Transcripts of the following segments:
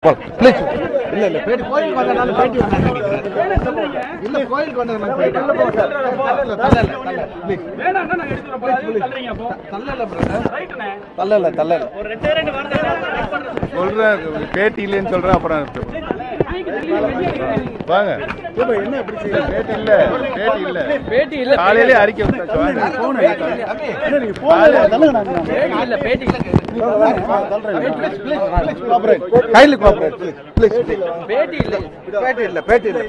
Please இல்ல இல்ல பேட்டி கோயிலுக்கு வந்தனால பேட்டி வந்தாங்க இல்ல கோயிலுக்கு வந்ததுனால பேட்டி தள்ளல தள்ளல ப்ளீஸ் வேணாம்னா நாங்க எடுத்துட்டு போறோம் தள்ளுறீங்க அப்போ தள்ளல பிரதர் ரைட்டுண்ணே தள்ளல தள்ளல ஒரு ரெண்டு ரெண்டு வார்த்தை சொல்றேன் பேட்டி இல்லைன்னு சொல்றேன் அப்புறம் வாங்க என்ன இப்படி செய்யறீங்க பேட்டி இல்ல பேட்டி இல்ல பேட்டி இல்ல காலையிலே அறிக்கை விட்டாச்சு வாங்க போன் என்ன நீங்க போன் தள்ளுங்க நாங்க பேட்டி இல்ல பேட்டி கையில் கோஆபரேட் ப்ளீஸ் ப்ளீஸ் பேட்டி இல்ல பேட்டி இல்ல பேட்டி இல்ல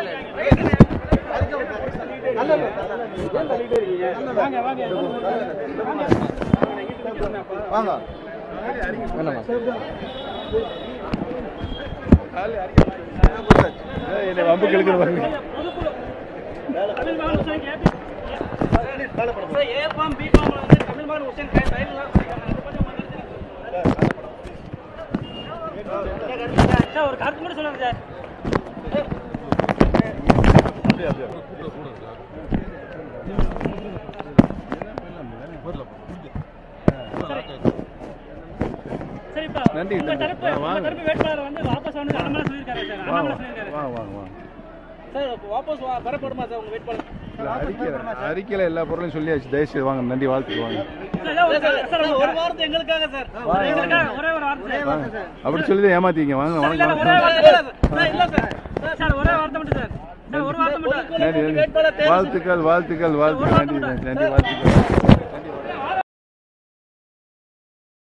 வாங்க வாங்க வாங்க வேணாமா ஏய், என்னை வம்புக்கு இழுக்கிற பாருங்க Tamil Magan Hussain KP sir A form B form வந்து தமிழ் மகன் ஹுசைன் கை டைம்ல சார் ஒரு கருத்து மட்டும் சொல்லுங்க சார் சரி இப்ப நன்றி, உங்க நன்றி. தரப்பு ஆ, உங்க வாங்க. தரப்பு வேட்பாளர் வந்து வாபஸ் வந்து அண்ணாமலை சொல்லியிருக்காரு சார் வாங்க அண்ணாமலை சொல்லியிருக்காரு வாங்க வாங்க வாங்க சார் வாபஸ் வா- வரப்படுமா சார் உங்க வேட்பாளர் இல்ல, அறிக்கையில அறிக்கையில எல்லா பொருளையும் சொல்லியாச்சு தயவுசெய்து வாங்க நன்றி வாழ்த்துக்கு வாங்க சார் ஒரு வார்த்தை எங்களுக்காக சார் எங்களுக்காக ஒரே ஒரு வார்த்தை வாங்க அப்படி சொல்லி ஏமாத்தீங்க வாங்க இல்ல, வாங்க ஒரே வாங்க வார்த்தை சார் இல்ல சார் சார் ஒரே வார்த்தை மட்டும் சார் சார் ஒரு வார்த்தை மட்டும் நன்றி நன்றி வாழ்த்துக்கள் வாழ்த்துக்கள் வாழ்த்துக்கள் நன்றி நன்றி வாழ்த்துக்கள்